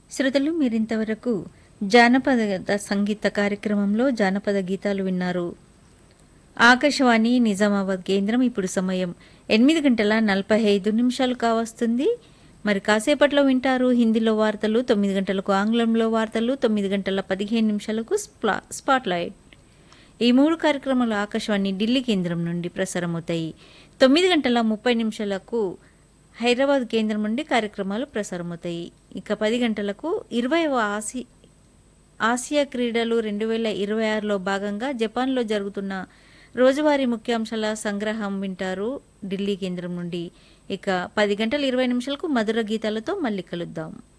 శ్రోతలు మీరింతవరకు జానపద సంగీత కార్యక్రమంలో జానపద గీతాలు విన్నారు ఆకాశవాణి నిజామాబాద్ కేంద్రం ఇప్పుడు సమయం ఎనిమిది గంటల నలభై ఐదు నిమిషాలు కావస్తుంది మరి కాసేపట్లో వింటారు హిందీలో వార్తలు తొమ్మిది గంటలకు ఆంగ్లంలో వార్తలు తొమ్మిది గంటల పదిహేను నిమిషాలకు స్ప్లా స్పాట్లైట్ ఈ మూడు కార్యక్రమాలు ఆకాశవాణి ఢిల్లీ కేంద్రం నుండి ప్రసారమవుతాయి తొమ్మిది గంటల ముప్పై నిమిషాలకు హైదరాబాద్ కేంద్రం నుండి కార్యక్రమాలు ప్రసారమవుతాయి ఇక పది గంటలకు ఇరవైవ ఆసి ఆసియా క్రీడలు రెండు వేల ఇరవై ఆరులో భాగంగా జపాన్లో జరుగుతున్న రోజువారీ ముఖ్యాంశాల సంగ్రహం వింటారు ఢిల్లీ కేంద్రం నుండి ఇక పది గంటల ఇరవై నిమిషాలకు మధుర గీతాలతో మళ్ళీ కలుద్దాం